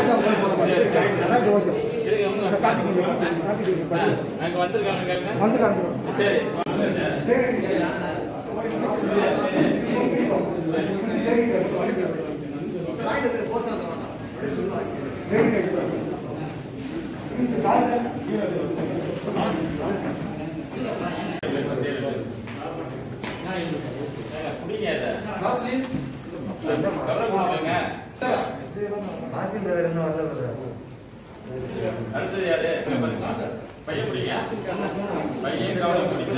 அங்க வந்திருக்காங்க சரி குடிங்க இதை. கவலை கொடுங்க. அடுத்தது யாரு பையன் பிடிங்க பையன் கவலை பிடிங்க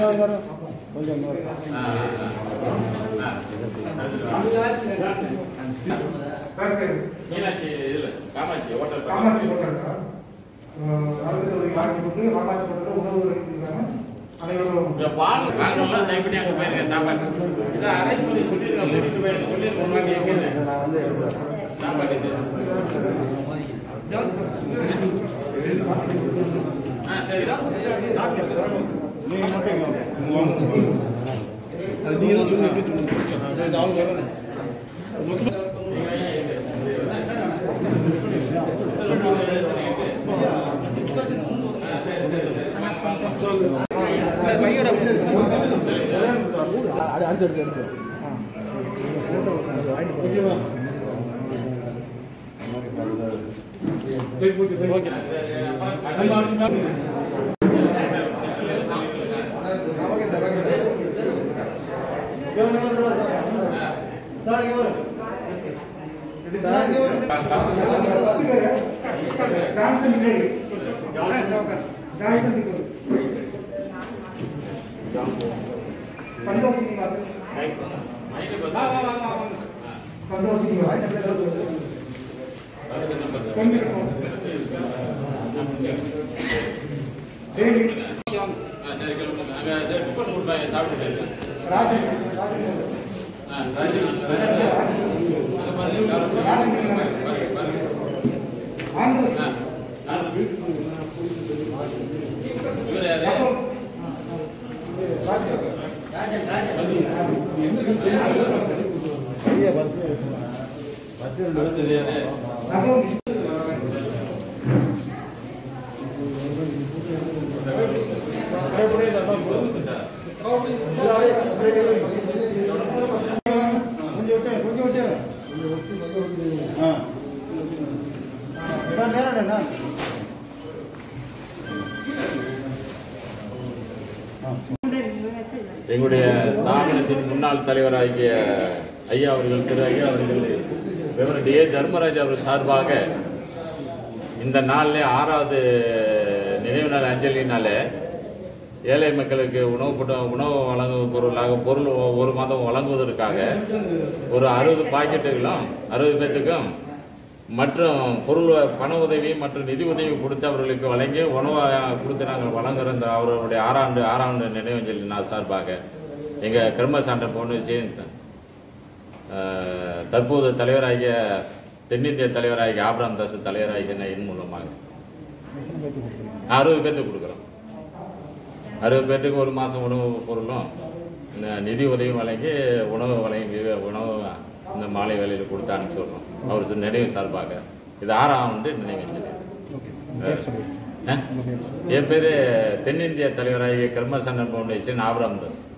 ஆ, ஆ, ஆ. அடுத்தது வா. மீனாட்சி இதுல காமாட்சி ஹோட்டல் காமாட்சி பக்கத்துல. போட்டாங்க அறுபது காட்சி போட்டு காமாட்சி போட்டு உணவு இருக்காங்க அனைவரும் இந்த பால் வாங்கணும்னா கைப்படி அங்க போயிருங்க சாப்பாடு இதை அரைப்படி சொல்லிருங்க கூட்டிட்டு போய் சொல்லிருங்க ஒரு வாட்டி எங்கன்னு சாப்பாடு இது. ஆ சரி ஜான்சன் இல்லை ஜான்சன் இல்லை சந்தோஷ் சீனிவாசன் சந்தோஷ் சீனிவாசன் கொஞ்சம் டேவிட் ஆ, சரி கிளம்புங்க. அங்க சரி, புக் பண்ணி கொடுப்பாங்க, சாப்பிட்டு பேசுங்க. ராஜன் ராஜன் ஆ, ராஜி, அங்க பாருங்க, கவலை பாருங்க, பாருங்க, பாருங்க. ஆந்திரஸ் ஆ, ஆ. இவர் யாரு? அடுத்தது யாரு? நகோமி கொஞ்சம் விட்டு கொஞ்சம் விட்டு ஆ சார் நேரம் என்ன எங்களுடைய ஸ்தாபனத்தின் முன்னாள் தலைவராகிய ஐயா அவர்கள் திரு ஐயா அவர்கள் ரெவரண்ட் ஏ தர்மராஜ் அவர் சார்பாக இந்த நாளிலே ஆறாவது நினைவு நாள் அஞ்சலினாலே ஏழை மக்களுக்கு உணவு பட்ட உணவு வழங்கும் பொருளாக பொருள் ஒரு மாதம் வழங்குவதற்காக ஒரு அறுபது பாக்கெட்டுகளும் அறுபது பேத்துக்கும் மற்றும் பொருள் பண உதவி மற்றும் நிதி உதவி கொடுத்து அவர்களுக்கு வழங்கி உணவு கொடுத்து நாங்கள் வழங்குற இந்த அவர்களுடைய ஆறாண்டு ஆறாண்டு நினைவஞ்சலி நாள் சார்பாக எங்கள் கர்மசாண்ட பவுண்டேஷன் அஹ், தற்போது தலைவராகிய தென்னிந்திய தலைவராகிய ஆபிராம் தாஸ் தலைவராகிய என் மூலமாக அறுபது பேர்த்துக்கு கொடுக்குறோம் அறுபது பேர்த்துக்கு ஒரு மாதம் உணவு பொருளும் ந- நிதி உதவியும் வழங்கி உணவு வழங்கி உணவு இந்த மாலை வேலையில் கொடுத்து அனுப்பிச்சுடுறோம் அவர் நினைவு சார்பாக இது ஆறாம் வந்து நினைவஞ்சலி ஆ? என் பேர் தென்னிந்திய தலைவராகிய கர்மசன்னன் பவுண்டேஷன் ஆபிராம் தாஸ்